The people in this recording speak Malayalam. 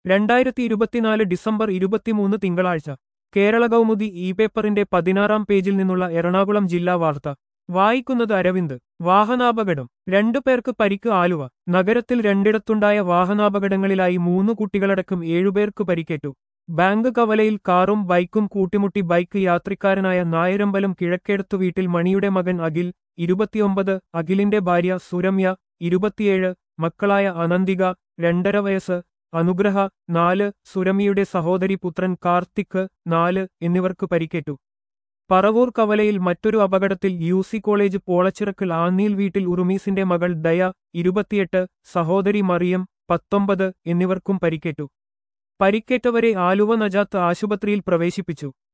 രണ്ടായിരത്തി ഇരുപത്തിനാല് ഡിസംബർ ഇരുപത്തിമൂന്ന് തിങ്കളാഴ്ച കേരള കൗമുദി ഇ പേപ്പറിന്റെ പതിനാറാം പേജിൽ നിന്നുള്ള എറണാകുളം ജില്ലാ വാർത്ത വായിക്കുന്നത് അരവിന്ദ് വാഹനാപകടം രണ്ടു പേർക്ക് പരിക്ക് ആലുവ നഗരത്തിൽ രണ്ടിടത്തുണ്ടായ വാഹനാപകടങ്ങളിലായി മൂന്ന് കുട്ടികളടക്കം ഏഴുപേർക്ക് പരിക്കേറ്റു ബാങ്ക് കവലയിൽ കാറും ബൈക്കും കൂട്ടിമുട്ടി ബൈക്ക് യാത്രിക്കാരനായ നായരമ്പലം കിഴക്കേടത്തു വീട്ടിൽ മണിയുടെ മകൻ അഖിൽ ഇരുപത്തിയൊമ്പത് അഖിലിന്റെ ഭാര്യ സുരമ്യ ഇരുപത്തിയേഴ് മക്കളായ അനന്തിക രണ്ടര വയസ്സ് അനുഗ്രഹ നാല് സുരമ്യയുടെ സഹോദരി പുത്രൻ കാർത്തിക് നാല് എന്നിവർക്ക് പരിക്കേറ്റു പറവൂർ കവലയിൽ മറ്റൊരു അപകടത്തിൽ യു സി കോളേജ് പോളച്ചിറക്കൽ ആന്നീൽ വീട്ടിൽ ഉറുമീസിന്റെ മകൾ ദയ ഇരുപത്തിയെട്ട് സഹോദരി മറിയം പത്തൊമ്പത് എന്നിവർക്കും പരിക്കേറ്റു പരിക്കേറ്റവരെ ആലുവ നജാത്ത് ആശുപത്രിയിൽ പ്രവേശിപ്പിച്ചു